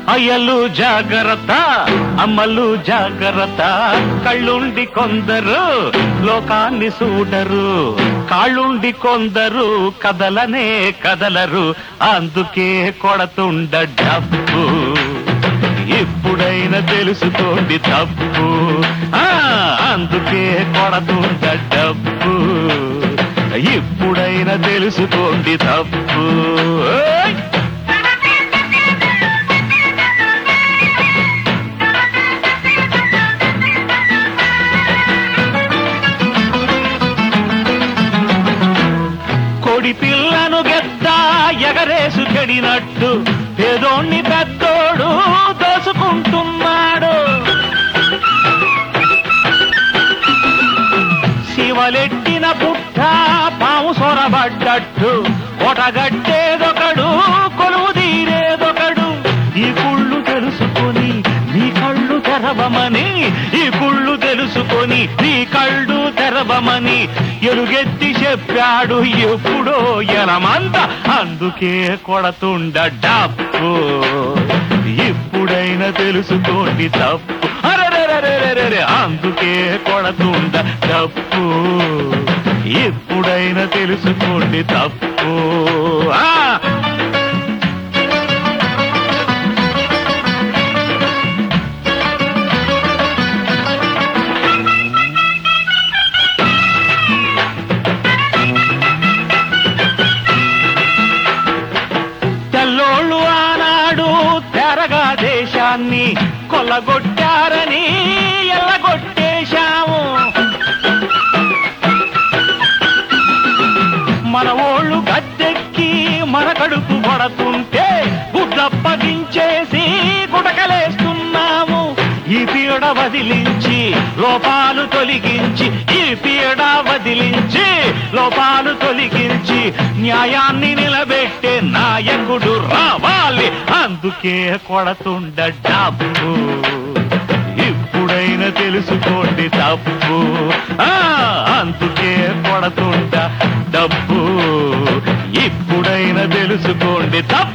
అయ్యలు జాగ్రత్త అమ్మలు జాగ్రత్త కళ్ళుండి కొందరు లోకాన్ని చూడరు కాళ్ళుండి కొందరు కదలనే కదలరు అందుకే కొడతుండ డబ్బు ఎప్పుడైనా తెలుసుకోండి తప్పు ఆ అందుకే కొడతుండ డబ్బు ఎప్పుడైనా తెలుసుకోండి తప్పు ఓయ్! కోడి పిల్లను గెద్ద ఎగరేసు చెడినట్టు పేదోణ్ణి పెద్దోడు దోసుకుంటున్నాడు శివలెట్టిన పుట్ట పాము సొరబడ్డట్టు ఒటగట్టేదొకడు కొలువు తీరేదొకడు ఈ కుళ్ళు తెలుసుకొని నీ కళ్ళు తెరవమని ఈ కుళ్ళు తెలుసుకొని నీ కళ్ళు తెరవమని ఎలుగెత్తి చెప్పాడు ఎప్పుడో ఎలమంత అందుకే కొడతుండ డప్పు ఎప్పుడైనా తెలుసుకోండి తప్పు అరెరెరెరెరెరె అందుకే కొడతుండ తప్పు ఎప్పుడైనా తెలుసుకోండి తప్పు ఆ తెల్లోళ్ళు ఆనాడు తెరగా దేశాన్ని కొల్లగొట్టారని ఎల్లగొట్టేశాము మన ఓళ్ళు గద్దెక్కి మన కడుపు కొడుతుంటే గుడ్లప్పగించేసి గుడకలేస్తున్నాము ఈ పీడ వదిలించి లోపాలు తొలగించి ఈ పీడ వదిలించి లోపాలు తొలగించి న్యాయాన్ని నిలబెట్టే నాయకుడు రావాలి అందుకే కొడతుండ డబ్బు ఇప్పుడైనా తెలుసుకోండి తప్పు ఆ అందుకే కొడతుండ డబ్బు ఇప్పుడైనా తెలుసుకోండి తప్పు